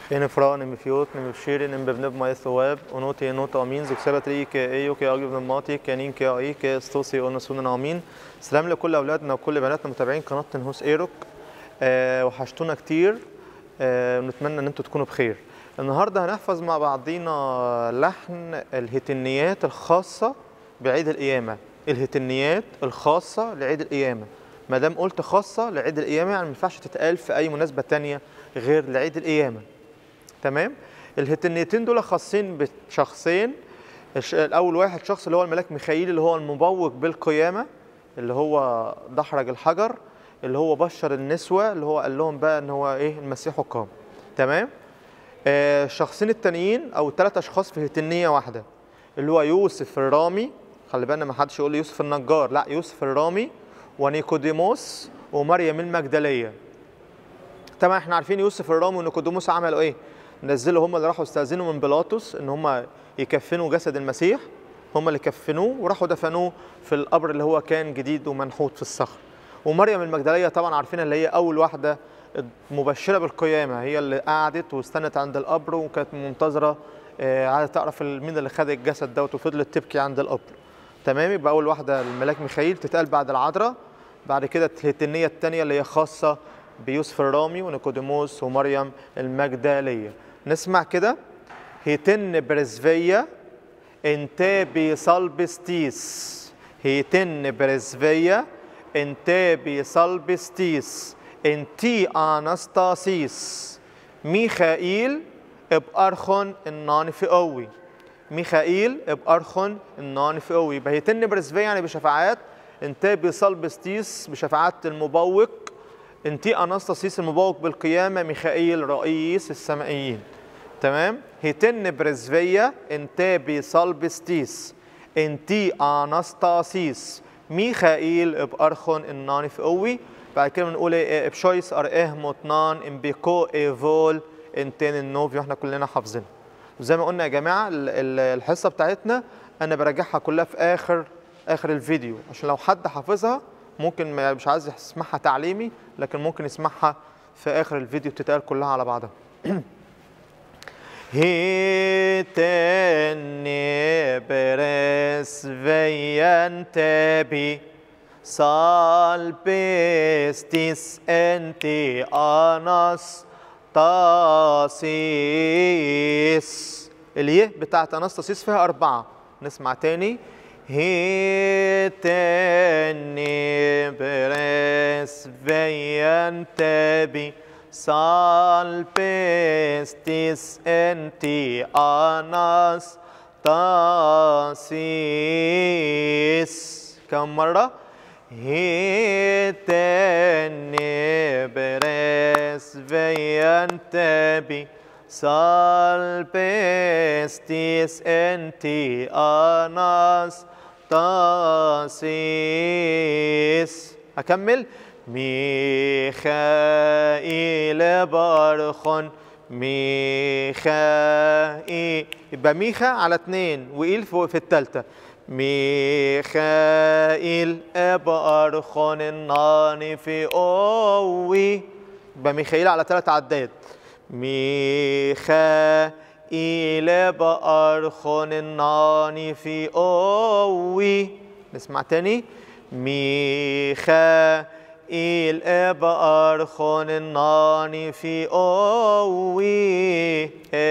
En fra nemifiot, nemifshiri, nembevneb maethoweb, onoti enota amin, زكسبتري كايو كاجب نماطي كانين كاي كاستوسي قلنا سنن امين سلام لكل اولادنا وكل بناتنا متابعين قناه تنهوس ايروك آه وحشتونا كتير آه ونتمنى ان انتم تكونوا بخير النهارده هنحفظ مع بعضينا لحن الهتنيات الخاصه بعيد القيامه الهتنيات الخاصه لعيد القيامه ما دام قلت خاصه لعيد القيامه يعني ما ينفعش تتقال في اي مناسبه تانية غير لعيد القيامه تمام الهتنيتين دول خاصين بشخصين الش- الاول واحد شخص اللي هو الملاك ميخائيل اللي هو المبوق بالقيامه اللي هو دحرج الحجر اللي هو بشر النسوه اللي هو قال لهم بقى ان هو ايه المسيح قام تمام آه، الشخصين التانيين او ثلاث اشخاص في هتنيه واحده اللي هو يوسف الرامي خلي بالنا ما حدش يقول لي يوسف النجار لا يوسف الرامي ونيكوديموس ومريم المجدليه طبعا احنا عارفين يوسف الرامي ونيكوديموس عملوا ايه نزلوا هم اللي راحوا استاذنوا من بيلاطس ان هم يكفنوا جسد المسيح هم اللي كفنوه وراحوا دفنوه في القبر اللي هو كان جديد ومنحوت في الصخر ومريم المجدليه طبعا عارفين اللي هي اول واحده مبشره بالقيامه هي اللي قعدت واستنت عند القبر وكانت منتظره آه، عايزه تعرف مين اللي خد الجسد دوت وفضلت تبكي عند القبر تمام يبقى اول واحده الملاك ميخائيل تتقال بعد العذراء بعد كده الهتنيه الثانيه اللي هي خاصه بيوسف الرامي ونيكوديموس ومريم المجدليه نسمع كده هيتن برزفيا انتابي صلبستيس هيتن برزفيا انتابي صلبستيس انتي انستاسيس ميخائيل ابأرخن النان في قوي ميخائيل ابأرخن النان في قوي يبقى هيتن برزفيا يعني بشفاعات انتابي صلبستيس بشفاعات المبوق انتي انستاسيس المبوق بالقيامه ميخائيل رئيس السمائيين تمام هيتن برزفيا انتابي صلبستيس انتي انستاسيس ميخائيل ابارخون الناني في قوي بعد كده بنقول ايه ابشويس ار اهموت نان امبيكو ايفول انتين النوفي واحنا كلنا حافظينها وزي ما قلنا يا جماعه ال- ال- الحصه بتاعتنا انا براجعها كلها في اخر اخر الفيديو عشان لو حد حافظها ممكن ما مش عايز يسمعها تعليمي لكن ممكن يسمعها في اخر الفيديو تتقال كلها على بعضها Hitene beres veyentebi salpestis enti anastasiis اليه بتاعت انستاسيس فيها أربعة نسمع تاني هيتني برس فينتبي salpestis enti anastasiis كم مرة هيتني برس فينتبي salpestis enti anastasiis أكمل ميخائيل بارخون ميخائيل يبقى ميخا على اتنين وإيل فوق في التالتة ميخائيل بارخون الناني في أوي يبقى ميخائيل على تلات عداد ميخائيل بارخون الناني في أوي نسمع تاني ميخائيل بارخون الناني في أوي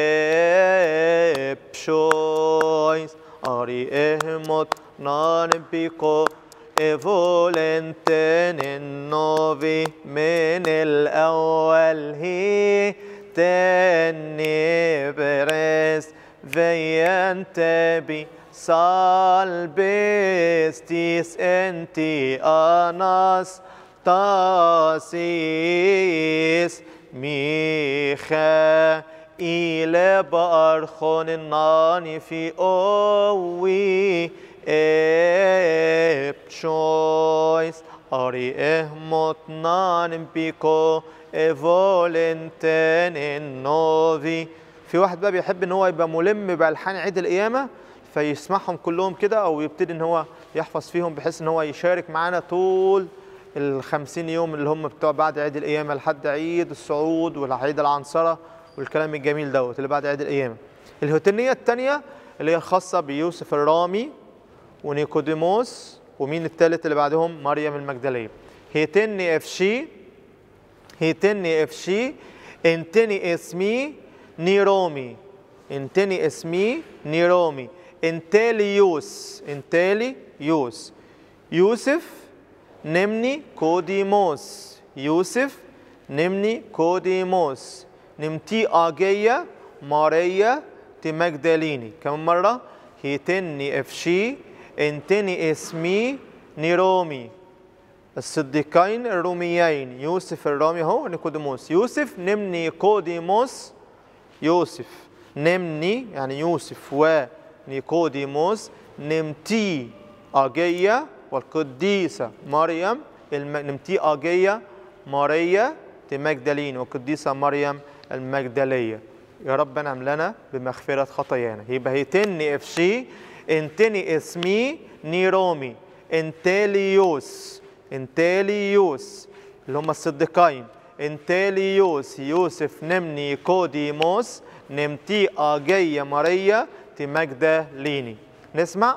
ابشويس أري اهمت نان بيكو ايفولنتن النوفي من الأول هي تاني بريس فينتبي salbestis enti anastasiis ميخائيل بأرخون الناني في أوي ابشويس أري اهمت نان بيكو ايفولنتن النوفي في واحد بقى بيحب ان هو يبقى ملم بالحان عيد القيامه فيسمعهم كلهم كده او يبتدي ان هو يحفظ فيهم بحيث ان هو يشارك معانا طول ال 50 يوم اللي هم بتوع بعد عيد القيامه لحد عيد الصعود والعيد العنصره والكلام الجميل دوت اللي بعد عيد القيامه الهوتنيه الثانيه اللي هي خاصه بيوسف الرامي ونيكوديموس ومين الثالث اللي بعدهم مريم المجدليه هيتني افشي هيتني افشي انتني اسمي نيرومي انتني اسمي نيرومي انتالي يوس انتالي يوس يوسف نمني كوديموس يوسف نمني كوديموس نمتي آجية ماريا تي مجدليني كم مرة هيتني افشي انتني اسمي نيرومي الصديقين الروميين يوسف الرامي هو نيكوديموس يوسف نمني كوديموس يوسف نمني يعني يوسف ونيكوديموس نمتي آجية والقديسة مريم الم... نمتي آجية ماريا دي مجدلين والقديسة مريم المجدلية يا رب انعم لنا بمغفرة خطايانا يبقى هيتني افشي انتني اسمي نيرومي انتاليوس انتاليوس اللي هم الصديقين انتاليوس يوسف نمني كوديموس نمتي آجية ماريا تي مجدليني نسمع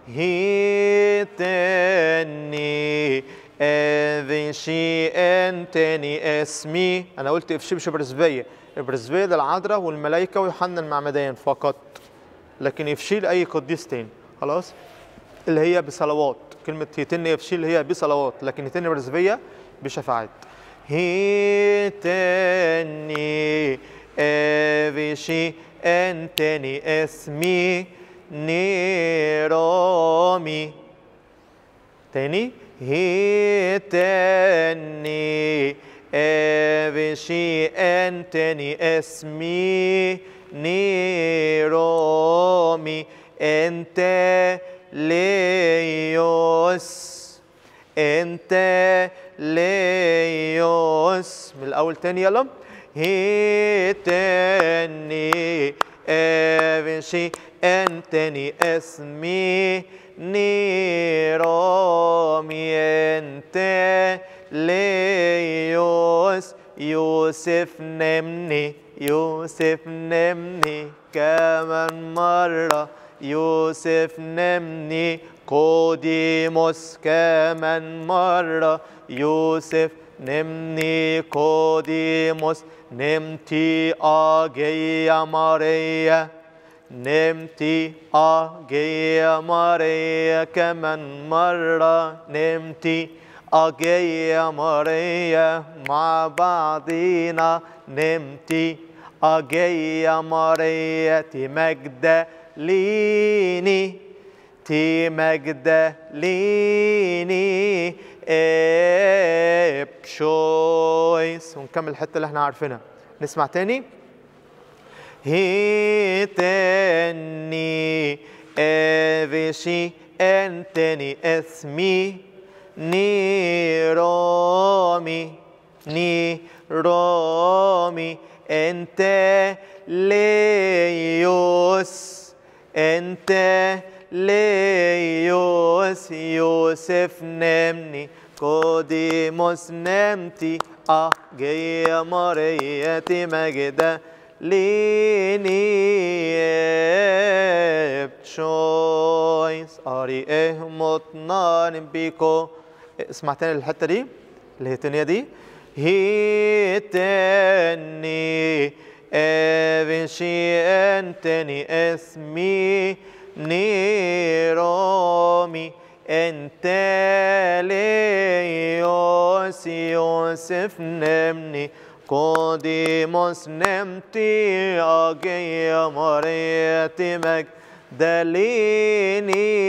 هيتني افشي انتني اسمي انا قلت افشي مش برزبيه البرزبيه ده العذراء والملائكه ويوحنا المعمدان فقط لكن افشي لاي قديس تاني خلاص اللي هي بصلوات كلمه هيتني افشي اللي هي بصلوات لكن هيتني برزبيه بشفاعات هيتني افشي انتني اسمي نيرومي تاني هيتني افشي انتني اسمي نيرومي انت ليوس انت ليوس من الاول تاني يلا هيتني افشي انتني اسمي نيرومي انت ليوس يوسف نمني يوسف نمني كمان مرة يوسف نمني كوديموس كمان مرة يوسف نمني كوديموس نمتي آجية ماريا نمتي آجية ماريا كمان مرة نمتي آجية ماريا مع بعضينا نمتي آجية ماريا تمجد ليني تمجد ليني ابشويس ونكمل الحتة اللي احنا عارفينها نسمع تاني هيتني افشي انتني اسمي نيرومي نيرومي انت ليوس انت ليوس يوسف نمني كوديموس نمتي أجي مريتي مجدة ليني بشويس أري إيه مطنان بيكو اسمع تاني الحتة دي اللي هي التانية دي هيتني افشي انتني اسمي نيرومي انت ليوس يوسف نمني قديموس نمتي اجي مريتي مك دليني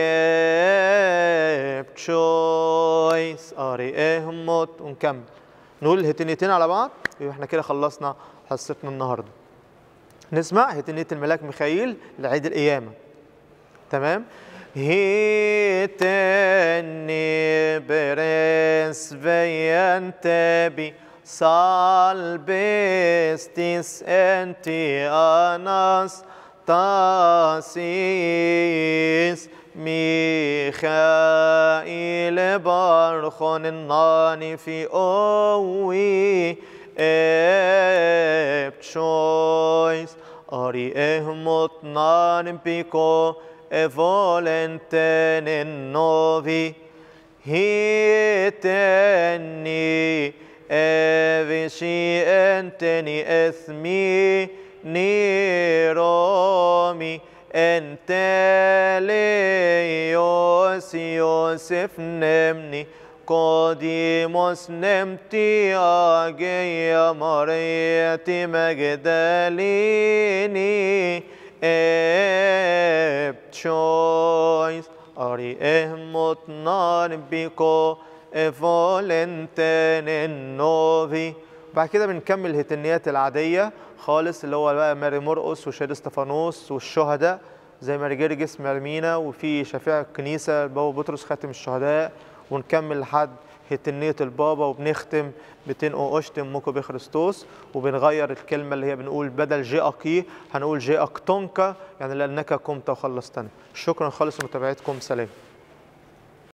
بتشويس اري اهمت ونكمل نقول الهتنيتين على بعض يبقى احنا كده خلصنا حصتنا النهارده نسمع هتنية الملاك ميخائيل لعيد القيامة تمام هيتني بريس بينتبي salvestis enti anas tasis ميخائيل بارخون الناني في أوي epchois ari ehmot nanim pico e volenten in novi hiteni evisi enteni ethmi niromi enteleos Iosef nemni قديموس نمتي أجي مريتي مجدليني ابتشويس أري إهمت نار بيكو إفولنتن النوفي بعد كده بنكمل الهتنيات العادية خالص اللي هو بقى ماري مرقس وشهيد استفانوس والشهداء زي ماري جرجس مرمينا وفي شفيع الكنيسة بابا بطرس خاتم الشهداء ونكمل لحد هتنية البابا وبنختم بتنقو أشتم موكو بخريستوس وبنغير الكلمة اللي هي بنقول بدل جي أكي هنقول جي أكتونكا يعني لأنك قمت وخلصتنا شكرا خالص لمتابعتكم سلام